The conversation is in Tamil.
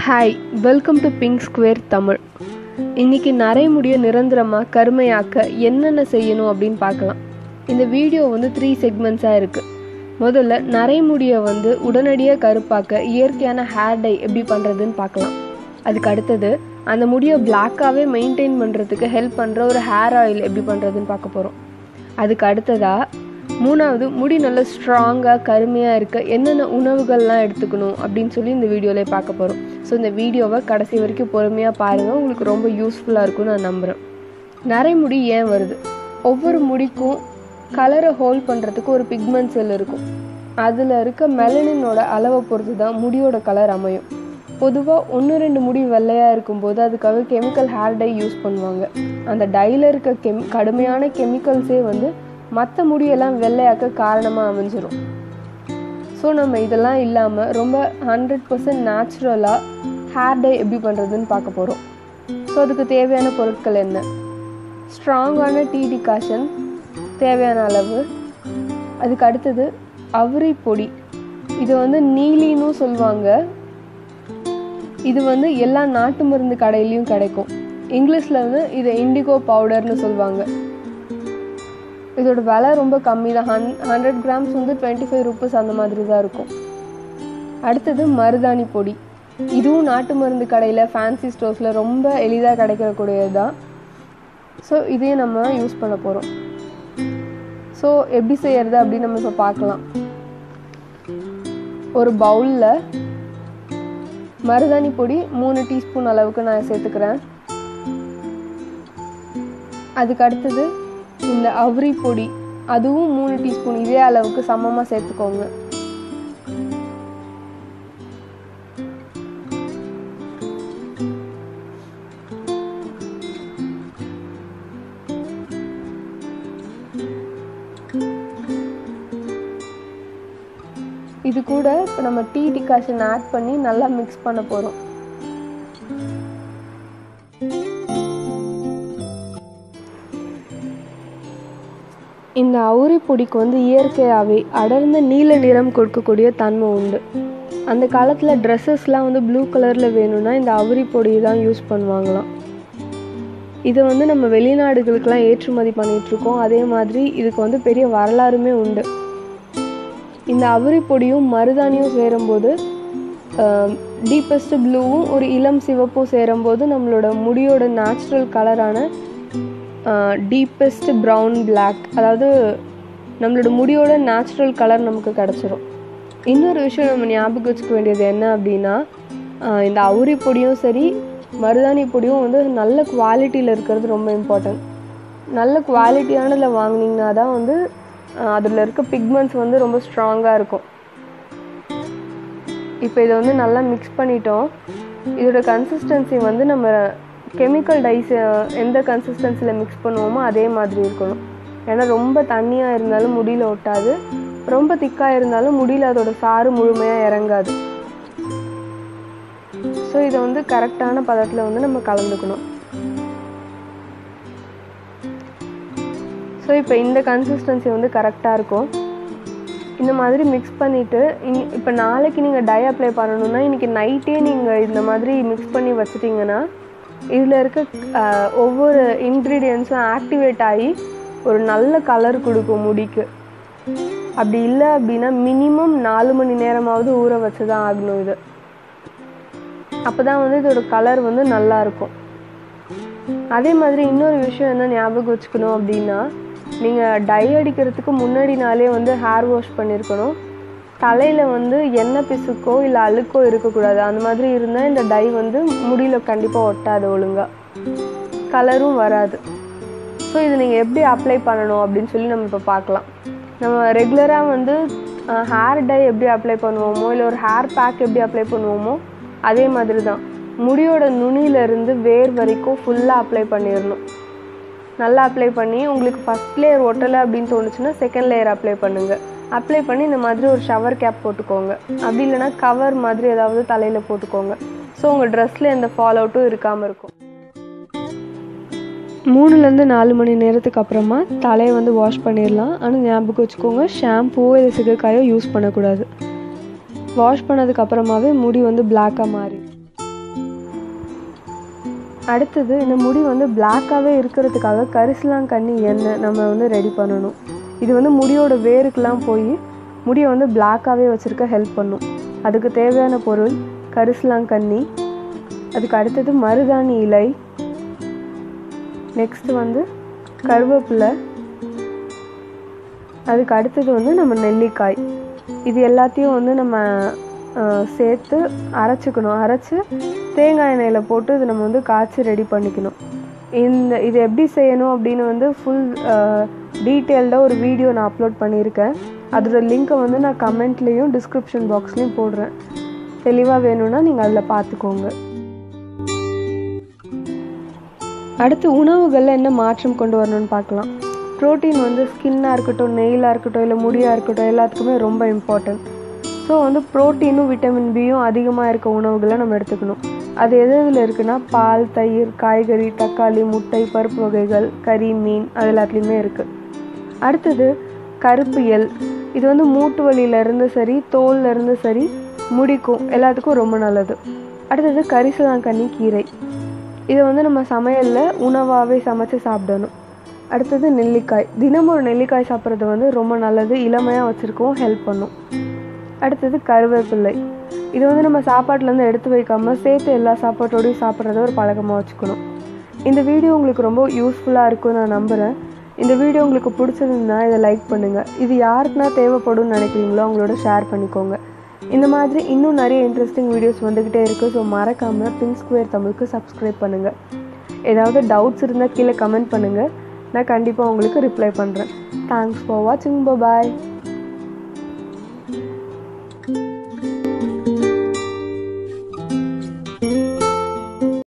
hi welcome to pink square Tamil இன்னைக்கு நரைமுடியை நிரந்தரமாக கருமையாக்க என்னென்ன செய்யணும் அப்படின்னு பார்க்கலாம் இந்த வீடியோ வந்து த்ரீ செக்மெண்ட்ஸாக இருக்குது முதல்ல நரைமுடியை வந்து உடனடியாக கருப்பாக்க இயற்கையான ஹேர் டை எப்படி பண்ணுறதுன்னு பார்க்கலாம் அதுக்கு அடுத்தது அந்த முடியை பிளாக்காகவே மெயின்டைன் பண்ணுறதுக்கு ஹெல்ப் பண்ணுற ஒரு ஹேர் ஆயில் எப்படி பண்ணுறதுன்னு பார்க்க போகிறோம் அதுக்கு அடுத்ததாக மூணாவது முடி நல்லா ஸ்ட்ராங்காக கருமையாக இருக்க என்னென்ன உணவுகள்லாம் எடுத்துக்கணும் அப்படின்னு சொல்லி இந்த வீடியோவில் பார்க்க போகிறோம் ஸோ இந்த வீடியோவை கடைசி வரைக்கும் பொறுமையாக பாருங்கள் உங்களுக்கு ரொம்ப யூஸ்ஃபுல்லாக இருக்கும்னு நான் நம்புகிறேன் நரைமுடி ஏன் வருது ஒவ்வொரு முடிக்கும் கலரை ஹோல்ட் பண்ணுறதுக்கு ஒரு பிக்மெண்ட் செல் இருக்கும் அதில் இருக்க மெலனினோட அளவை பொறுத்து தான் முடியோட கலர் அமையும் பொதுவாக ஒன்று ரெண்டு முடி வெள்ளையாக இருக்கும்போது அதுக்காக கெமிக்கல் ஹேர் டை யூஸ் பண்ணுவாங்க அந்த டையில் இருக்க கெம் கடுமையான கெமிக்கல்ஸே வந்து மற்ற முடியெல்லாம் வெள்ளையாக்க காரணமாக அமைஞ்சிரும் ஸோ நம்ம இதெல்லாம் இல்லாமல் ரொம்ப ஹண்ட்ரட் பர்சன்ட் நேச்சுரலாக ஹேர் டை எப்படி பண்ணுறதுன்னு பார்க்க போகிறோம் ஸோ அதுக்கு தேவையான பொருட்கள் என்ன ஸ்ட்ராங்கான டீ டிகாஷன் தேவையான அளவு அதுக்கு அடுத்தது அவரி பொடி இது வந்து நீலின்னு சொல்லுவாங்க இது வந்து எல்லா நாட்டு மருந்து கடையிலையும் கிடைக்கும் இங்கிலீஷில் வந்து இதை இண்டிகோ பவுடர்னு சொல்லுவாங்க இதோட விலை ரொம்ப கம்மி தான் ஹன் ஹண்ட்ரட் கிராம்ஸ் வந்து டுவெண்ட்டி ஃபைவ் ருபீஸ் அந்த மாதிரி தான் இருக்கும் அடுத்தது மருதாணி பொடி இதுவும் நாட்டு மருந்து கடையில் ஃபேன்சி ஸ்டோர்ஸில் ரொம்ப எளிதாக கிடைக்கக்கூடியது தான் ஸோ இதையும் நம்ம யூஸ் பண்ண போகிறோம் ஸோ எப்படி செய்யறது அப்படின்னு நம்ம இப்போ பார்க்கலாம் ஒரு பவுலில் மருதாணி பொடி மூணு டீஸ்பூன் அளவுக்கு நான் சேர்த்துக்கிறேன் அதுக்கு அடுத்தது இந்த அவரி பொடி அதுவும் மூணு டீஸ்பூன் இதே அளவுக்கு சமமாக சேர்த்துக்கோங்க இது கூட இப்போ நம்ம டீ டிகாஷன் ஆட் பண்ணி நல்லா மிக்ஸ் பண்ண போகிறோம் இந்த அவுரி பொடிக்கு வந்து இயற்கையாகவே அடர்ந்த நீல நிறம் கொடுக்கக்கூடிய தன்மை உண்டு அந்த காலத்தில் ட்ரெஸ்ஸஸ்லாம் வந்து ப்ளூ கலரில் வேணும்னா இந்த அவுரி பொடி தான் யூஸ் பண்ணுவாங்களாம் இதை வந்து நம்ம வெளிநாடுகளுக்கெல்லாம் ஏற்றுமதி பண்ணிகிட்ருக்கோம் அதே மாதிரி இதுக்கு வந்து பெரிய வரலாறுமே உண்டு இந்த அவுரி பொடியும் மருதாணியும் சேரும்போது டீப்பஸ்ட் ப்ளூவும் ஒரு இளம் சிவப்பும் சேரும்போது நம்மளோட முடியோட நேச்சுரல் கலரான டீப்பஸ்ட் ப்ரௌன் பிளாக் அதாவது நம்மளோட முடியோட நேச்சுரல் கலர் நமக்கு கிடச்சிரும் இன்னொரு விஷயம் நம்ம ஞாபகம் வச்சுக்க வேண்டியது என்ன அப்படின்னா இந்த அவுரி பொடியும் சரி மருதாணி பொடியும் வந்து நல்ல குவாலிட்டியில் இருக்கிறது ரொம்ப இம்பார்ட்டன்ட் நல்ல குவாலிட்டியானதில் வாங்கினீங்கன்னா தான் வந்து அதில் இருக்க பிக்மெண்ட்ஸ் வந்து ரொம்ப ஸ்ட்ராங்காக இருக்கும் இப்போ இதை வந்து நல்லா மிக்ஸ் பண்ணிட்டோம் இதோட கன்சிஸ்டன்சி வந்து நம்ம கெமிக்கல் டைஸ் எந்த கன்சிஸ்டன்சியில் மிக்ஸ் பண்ணுவோமோ அதே மாதிரி இருக்கணும் ஏன்னா ரொம்ப தண்ணியாக இருந்தாலும் முடியல ஒட்டாது ரொம்ப திக்காக இருந்தாலும் முடியல அதோட சாறு முழுமையாக இறங்காது ஸோ இதை வந்து கரெக்டான பதத்தில் வந்து நம்ம கலந்துக்கணும் ஸோ இப்போ இந்த கன்சிஸ்டன்சி வந்து கரெக்டாக இருக்கும் இந்த மாதிரி மிக்ஸ் பண்ணிவிட்டு இன் இப்போ நாளைக்கு நீங்கள் டை அப்ளை பண்ணணுன்னா இன்றைக்கி நைட்டே நீங்கள் இந்த மாதிரி மிக்ஸ் பண்ணி வச்சிட்டிங்கன்னா இதில் இருக்க ஒவ்வொரு இன்க்ரீடியன்ஸும் ஆக்டிவேட் ஆகி ஒரு நல்ல கலர் கொடுக்கும் முடிக்கு அப்படி இல்லை அப்படின்னா மினிமம் நாலு மணி நேரமாவது ஊற வச்சு தான் ஆகணும் இது அப்போ தான் வந்து இதோட கலர் வந்து நல்லா இருக்கும் அதே மாதிரி இன்னொரு விஷயம் என்ன ஞாபகம் வச்சுக்கணும் அப்படின்னா நீங்கள் டை அடிக்கிறதுக்கு முன்னாடி நாளே வந்து ஹேர் வாஷ் பண்ணியிருக்கணும் தலையில் வந்து எண்ணெய் பிசுக்கோ இல்லை அழுக்கோ இருக்கக்கூடாது அந்த மாதிரி இருந்தால் இந்த டை வந்து முடியில் கண்டிப்பாக ஒட்டாது ஒழுங்காக கலரும் வராது ஸோ இது நீங்கள் எப்படி அப்ளை பண்ணணும் அப்படின்னு சொல்லி நம்ம இப்போ பார்க்கலாம் நம்ம ரெகுலராக வந்து ஹேர் டை எப்படி அப்ளை பண்ணுவோமோ இல்லை ஒரு ஹேர் பேக் எப்படி அப்ளை பண்ணுவோமோ அதே மாதிரி தான் முடியோட நுனியிலேருந்து வேர் வரைக்கும் ஃபுல்லாக அப்ளை பண்ணிடணும் நல்லா அப்ளை பண்ணி உங்களுக்கு ஃபஸ்ட் லேயர் ஒட்டலை அப்படின்னு தோணுச்சுன்னா செகண்ட் லேயர் அப்ளை பண்ணுங்கள் அப்ளை பண்ணி இந்த மாதிரி ஒரு ஷவர் கேப் போட்டுக்கோங்க அப்படி இல்லைனா கவர் மாதிரி ஏதாவது தலையில் போட்டுக்கோங்க ஸோ உங்கள் ட்ரெஸ்ஸில் எந்த ஃபால் அவுட்டும் இருக்காமல் இருக்கும் மூணுலேருந்து நாலு மணி நேரத்துக்கு அப்புறமா தலையை வந்து வாஷ் பண்ணிடலாம் ஆனால் ஞாபகம் வச்சுக்கோங்க ஷாம்புவோ இல்லை சிகக்காயோ யூஸ் பண்ணக்கூடாது வாஷ் பண்ணதுக்கு அப்புறமாவே முடி வந்து பிளாக்காக மாறி அடுத்தது இந்த முடி வந்து பிளாக்காகவே இருக்கிறதுக்காக கரிசலாங்கண்ணி எண்ணெய் நம்ம வந்து ரெடி பண்ணணும் இது வந்து முடியோட வேருக்கெலாம் போய் முடியை வந்து பிளாக்காகவே வச்சுருக்க ஹெல்ப் பண்ணும் அதுக்கு தேவையான பொருள் கரிசலாங்கண்ணி அதுக்கு அடுத்தது மருதாணி இலை நெக்ஸ்ட் வந்து கருவேப்பிலை அதுக்கு அடுத்தது வந்து நம்ம நெல்லிக்காய் இது எல்லாத்தையும் வந்து நம்ம அஹ், சேர்த்து அரைச்சிக்கணும் அரைச்சி தேங்காய் எண்ணெயில் போட்டு இது நம்ம வந்து காய்ச்சி ரெடி பண்ணிக்கணும் இந்த இது எப்படி செய்யணும் அப்படின்னு வந்து ஃபுல் டீட்டெயில்டாக ஒரு வீடியோ நான் அப்லோட் பண்ணியிருக்கேன் அதோட லிங்க்கை வந்து நான் கமெண்ட்லேயும் டிஸ்கிரிப்ஷன் பாக்ஸ்லேயும் போடுறேன் தெளிவாக வேணும்னா நீங்கள் அதில் பார்த்துக்கோங்க அடுத்து உணவுகளில் என்ன மாற்றம் கொண்டு வரணும்னு பார்க்கலாம் ப்ரோட்டீன் வந்து ஸ்கின்னாக இருக்கட்டும் நெயிலாக இருக்கட்டும் இல்லை முடியாக இருக்கட்டும் எல்லாத்துக்குமே ரொம்ப இம்பார்ட்டன்ட் ஸோ வந்து ப்ரோட்டீனும் விட்டமின் பியும் அதிகமாக இருக்க உணவுகளை நம்ம எடுத்துக்கணும் அது எது எதில் இருக்குன்னா பால் தயிர் காய்கறி தக்காளி முட்டை பருப்பு வகைகள் கறி மீன் அது எல்லாத்துலேயுமே இருக்குது அடுத்தது கருப்பு எள் இது வந்து மூட்டு வலியில இருந்து சரி தோல்ல இருந்து சரி முடிக்கும் எல்லாத்துக்கும் ரொம்ப நல்லது அடுத்தது கரிசலாங்கண்ணி கீரை இதை வந்து நம்ம சமையலில் உணவாகவே சமைச்சு சாப்பிடணும் அடுத்தது நெல்லிக்காய் தினமும் ஒரு நெல்லிக்காய் சாப்பிட்றது வந்து ரொம்ப நல்லது இளமையாக வச்சுருக்கவும் ஹெல்ப் பண்ணும் அடுத்தது கருவேப்பிள்ளை இது வந்து நம்ம சாப்பாட்டிலேருந்து எடுத்து வைக்காம சேர்த்து எல்லா சாப்பாட்டோடையும் சாப்பிட்றத ஒரு பழக்கமாக வச்சுக்கணும் இந்த வீடியோ உங்களுக்கு ரொம்ப யூஸ்ஃபுல்லாக இருக்கும்னு நான் நம்புகிறேன் இந்த வீடியோ உங்களுக்கு பிடிச்சிருந்தா இதை லைக் பண்ணுங்கள் இது யாருக்குனா தேவைப்படும்னு நினைக்கிறீங்களோ அவங்களோட ஷேர் பண்ணிக்கோங்க இந்த மாதிரி இன்னும் நிறைய இன்ட்ரெஸ்டிங் வீடியோஸ் வந்துக்கிட்டே இருக்குது ஸோ மறக்காமல் பிங்க் ஸ்கொயர் தமிழுக்கு சப்ஸ்கிரைப் பண்ணுங்கள் ஏதாவது டவுட்ஸ் இருந்தால் கீழே கமெண்ட் பண்ணுங்கள் நான் கண்டிப்பாக உங்களுக்கு ரிப்ளை பண்ணுறேன் தேங்க்ஸ் ஃபார் வாட்சிங் பாய்